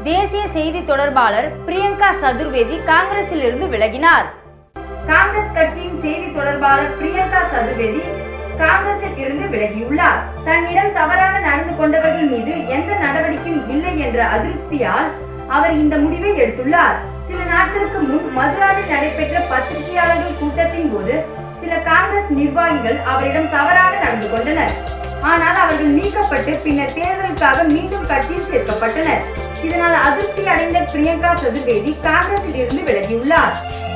தேசிய செய்தி தொடர்பாளர் பிரியங்கா சதுர்வேதி காங்கிரஸில் இருந்து விலகினார் காங்கிரஸ் கட்சியின் செய்தி தொடர்பாளர் பிரியங்கா சதுர்வேதி காங்கிரஸில் இருந்து விலகியுள்ளார் தன்னிடம் தவறாக நடந்து கொண்டவர்கள் மீது எந்த நடவடிக்கையும் இல்லை என்ற அதிருப்தியால் அவர் இந்த முடிவை எடுத்துள்ளார் சில நாட்களுக்கு முன் மதுராவில் நடைபெற்ற பத்திரிகையாளர்கள் கூட்டத்தின் போது சில காங்கிரஸ் நிர்வாகிகள் அவரிடம் தவறாக நடந்து கொண்டனர் ஆனால் அவர்கள் நீக்கப்பட்டு பின்னர் தேர்தலுக்காக மீண்டும் கட்சியில் சேர்க்கப்பட்டனர் இதனால் அதிருப்தி அடைந்த பிரியங்கா சதுர்வேதி காங்கிரஸில் இருந்து விலகியுள்ளார்